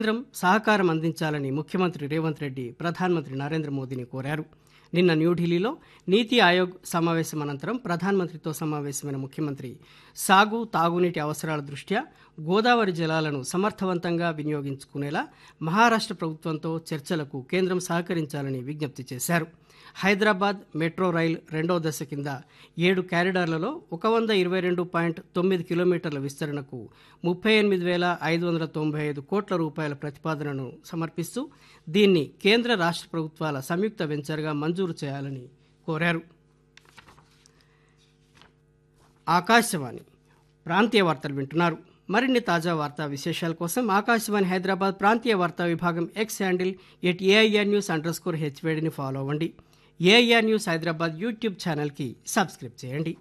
కేంద్రం సహకారం అందించాలని ముఖ్యమంత్రి రేవంత్ రెడ్డి ప్రధానమంత్రి నరేంద్ర మోదీని కోరారు నిన్న న్యూఢిల్లీలో నీతి ఆయోగ్ సమావేశం అనంతరం ప్రధానమంత్రితో సమావేశమైన ముఖ్యమంత్రి సాగు తాగునీటి అవసరాల దృష్ట్యా గోదావరి జలాలను సమర్థవంతంగా వినియోగించుకునేలా మహారాష్ట్ర ప్రభుత్వంతో చర్చలకు కేంద్రం సహకరించాలని విజ్ఞప్తి చేశారు హైదరాబాద్ మెట్రో రైల్ రెండో దశ కింద ఏడు క్యారిడార్లలో ఒక వంద ఇరవై రెండు పాయింట్ తొమ్మిది కిలోమీటర్ల విస్తరణకు ముప్పై ఎనిమిది వేల ఐదు వందల తొంభై ఐదు కోట్ల రూపాయల ప్రతిపాదనను సమర్పిస్తూ దీన్ని కేంద్ర రాష్ట్ర ప్రభుత్వాల సంయుక్త వెంచర్గా మంజూరు చేయాలని కోరారు ఆకాశవాణి ప్రాంతీయ వార్తలు వింటున్నారు మరిన్ని తాజా వార్తా విశేషాల కోసం ఆకాశవాణి హైదరాబాద్ ప్రాంతీయ వార్తా విభాగం X handle at A I R news underscore హెచ్వేడిని ఫాలో అవ్వండి ఏఐఆర్ న్యూస్ హైదరాబాద్ యూట్యూబ్ ఛానల్కి సబ్స్క్రైబ్ చేయండి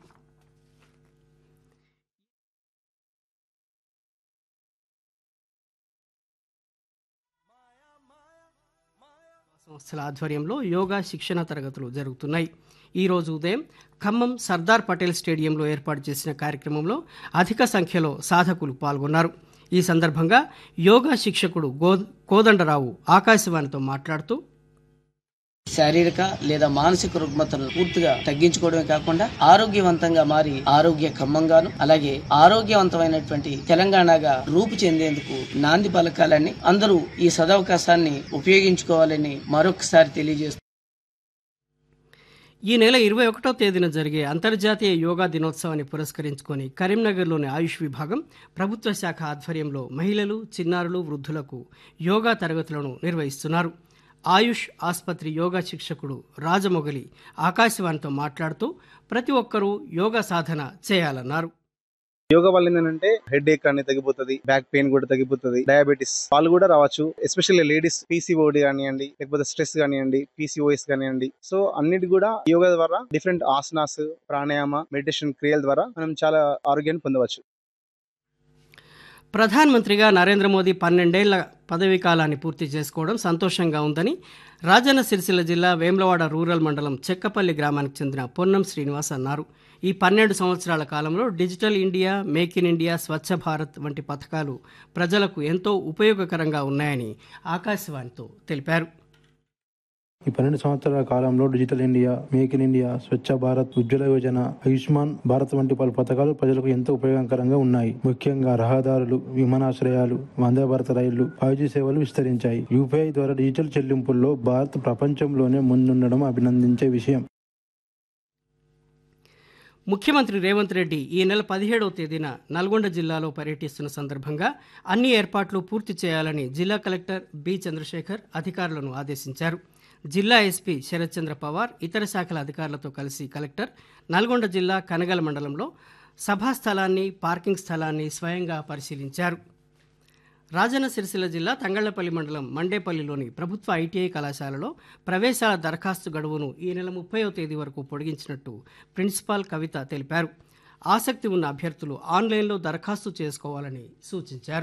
సంస్థల ఆధ్వర్యంలో యోగా శిక్షణ తరగతులు జరుగుతున్నాయి ఈ రోజు ఉదయం ఖమ్మం సర్దార్ పటేల్ స్టేడియంలో ఏర్పాటు చేసిన కార్యక్రమంలో అధిక సంఖ్యలో సాధకులు పాల్గొన్నారు ఈ సందర్భంగా యోగా శిక్షకుడు గో కోదండరావు ఆకాశవాణితో మాట్లాడుతూ శారీరక లేదా మానసిక రుగ్మతను పూర్తిగా తగ్గించుకోవడమే కాకుండా ఆరోగ్యవంతంగా మారి ఆరోగ్య ఖమ్మంగాను అలాగే ఆరోగ్యవంతమైనటువంటి తెలంగాణగా రూపు చెందేందుకు నాంది పలకాలని అందరూ ఈ సదవకాశాన్ని ఉపయోగించుకోవాలని మరొకసారి తెలియజేస్తూ ఈ నెల ఇరవై ఒకటో తేదీన జరిగే అంతర్జాతీయ యోగా దినోత్సవాన్ని పురస్కరించుకొని కరీంనగర్లోని ఆయుష్ విభాగం ప్రభుత్వ శాఖ ఆధ్వర్యంలో మహిళలు చిన్నారులు వృద్ధులకు యోగా తరగతులను నిర్వహిస్తున్నారు ఆయుష్ ఆసుపత్రి యోగా శిక్షకుడు రాజమొగలి ఆకాశవాణితో మాట్లాడుతూ ప్రతి ఒక్కరూ యోగా సాధన చేయాలన్నారు యోగా వల్ల ఏంటంటే హెడ్ ఏక్ అనేది తగ్గిపోతుంది బ్యాక్ పెయిన్ కూడా తగ్గిపోతుంది డయాబెటీస్ వాళ్ళు కూడా రావచ్చు ఎస్పెషల్లీ లేడీస్ పీసీఓడి కానివ్వండి లేకపోతే స్ట్రెస్ కానివ్వండి పీసీఓఎస్ కానివ్వండి సో అన్నిటి కూడా యోగా ద్వారా డిఫరెంట్ ఆసనాస్ ప్రాణాయామ మెడిటేషన్ క్రియల ద్వారా మనం చాలా ఆరోగ్యాన్ని పొందవచ్చు ప్రధానమంత్రిగా నరేంద్ర మోదీ పన్నెండేళ్ల పదవీ కాలాన్ని పూర్తి చేసుకోవడం సంతోషంగా ఉందని రాజన్న సిరిసిల్ల జిల్లా వేములవాడ రూరల్ మండలం చెక్కపల్లి గ్రామానికి చెందిన పొన్నం శ్రీనివాస్ అన్నారు ఈ పన్నెండు సంవత్సరాల కాలంలో digital India make in India Swachh Bharat వంటి పథకాలు ప్రజలకు ఎంతో ఉపయోగకరంగా ఉన్నాయని ఆకాశవాణితో తెలిపారు ఈ పన్నెండు సంవత్సరాల కాలంలో digital India make in India Swachh Bharat Ujjwala Yojana Ayushman Bharat వంటి పలు పథకాలు ప్రజలకు ఎంతో ఉపయోగకరంగా ఉన్నాయి ముఖ్యంగా రహదారులు విమానాశ్రయాలు వందే భారత రైళ్లు ఫైవ్ జీ సేవలు విస్తరించాయి యూపీఐ ద్వారా డిజిటల్ చెల్లింపుల్లో భారత్ ప్రపంచంలోనే ముందుండడం అభినందించే విషయం ముఖ్యమంత్రి రేవంత్ రెడ్డి ఈ నెల పదిహేడవ తేదీన నల్గొండ జిల్లాలో పర్యటిస్తున్న సందర్భంగా అన్ని ఏర్పాట్లు పూర్తి చేయాలని జిల్లా కలెక్టర్ బి చంద్రశేఖర్ అధికారులను ఆదేశించారు జిల్లా ఎస్పీ శరత్ చంద్ర పవార్ ఇతర శాఖల అధికారులతో కలిసి కలెక్టర్ నల్గొండ జిల్లా కనగల మండలంలో సభా స్థలాన్ని పార్కింగ్ స్థలాన్ని స్వయంగా పరిశీలించారు రాజన్న సిరిసిల్ల జిల్లా తంగళ్లపల్లి మండలం మండేపల్లిలోని ప్రభుత్వ ఐటీఐ కళాశాలలో ప్రవేశాల దరఖాస్తు గడువును ఈ నెల ముప్పైవ తేదీ వరకు పొడిగించినట్టు ప్రిన్సిపాల్ కవిత తెలిపారు ఆసక్తి ఉన్న అభ్యర్థులు ఆన్లైన్లో దరఖాస్తు చేసుకోవాలని సూచించారు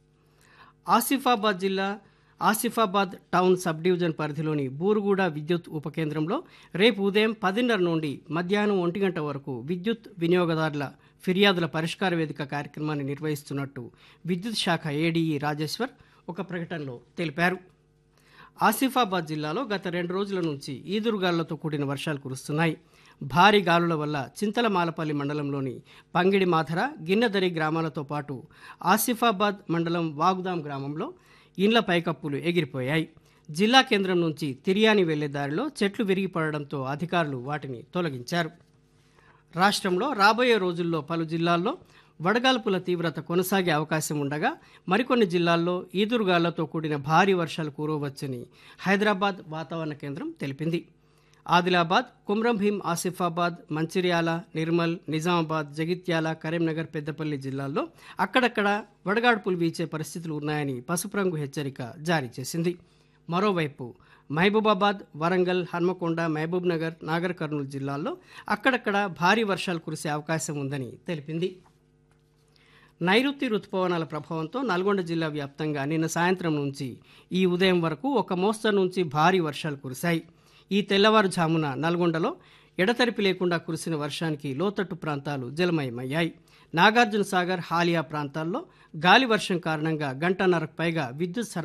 ఆసిఫాబాద్ జిల్లా ఆసిఫాబాద్ టౌన్ సబ్ డివిజన్ పరిధిలోని బూరుగుడ విద్యుత్ ఉపకేంద్రంలో రేపు ఉదయం పదిన్నర నుండి మధ్యాహ్నం ఒంటి గంట వరకు విద్యుత్ వినియోగదారుల ఫిర్యాదుల పరిష్కార వేదిక కార్యక్రమాన్ని నిర్వహిస్తున్నట్టు విద్యుత్ శాఖ ఏడీఈ రాజేశ్వర్ ఒక ప్రకటనలో తెలిపారు ఆసిఫాబాద్ జిల్లాలో గత రెండు రోజుల నుంచి ఈదురుగాలులతో కూడిన వర్షాలు కురుస్తున్నాయి భారీ గాలుల వల్ల చింతలమాలపల్లి మండలంలోని పంగిడి మాధర గిన్నెదరి గ్రామాలతో పాటు ఆసిఫాబాద్ మండలం వాగుదాం గ్రామంలో ఇండ్ల పైకప్పులు ఎగిరిపోయాయి జిల్లా కేంద్రం నుంచి తిరియాని వెళ్లే దారిలో చెట్లు విరిగి పడడంతో అధికారులు వాటిని తొలగించారు రాష్ట్రంలో రాబోయే రోజుల్లో పలు జిల్లాల్లో వడగాల్పుల తీవ్రత కొనసాగే అవకాశం ఉండగా మరికొన్ని జిల్లాల్లో ఈదురుగాళ్లతో కూడిన భారీ వర్షాలు కురవచ్చని హైదరాబాద్ వాతావరణ కేంద్రం తెలిపింది ఆదిలాబాద్ కుమ్రంభీం ఆసిఫాబాద్ మంచిర్యాల నిర్మల్ నిజామాబాద్ జగిత్యాల కరీంనగర్ పెద్దపల్లి జిల్లాల్లో అక్కడక్కడ వడగాడ్పులు వీచే పరిస్థితులు ఉన్నాయని పసుపు రంగు హెచ్చరిక జారీ చేసింది మరోవైపు మహబూబాబాద్ వరంగల్ హన్మకొండ మహబూబ్ నగర్ నాగర్ కర్నూలు జిల్లాల్లో అక్కడక్కడ భారీ వర్షాలు కురిసే అవకాశం ఉందని తెలిపింది నైరుతి రుతుపవనాల ప్రభావంతో నల్గొండ జిల్లా వ్యాప్తంగా నిన్న సాయంత్రం నుంచి ఈ ఉదయం వరకు ఒక మోస్తరు నుంచి భారీ వర్షాలు కురిశాయి ఈ తెల్లవారుజామున నల్గొండలో ఎడతెరిపి లేకుండా కురిసిన వర్షానికి లోతట్టు ప్రాంతాలు జలమయమయ్యాయి నాగార్జున సాగర్ హాలియా ప్రాంతాల్లో గాలి వర్షం కారణంగా గంటన్నరకు పైగా విద్యుత్ సరఫరా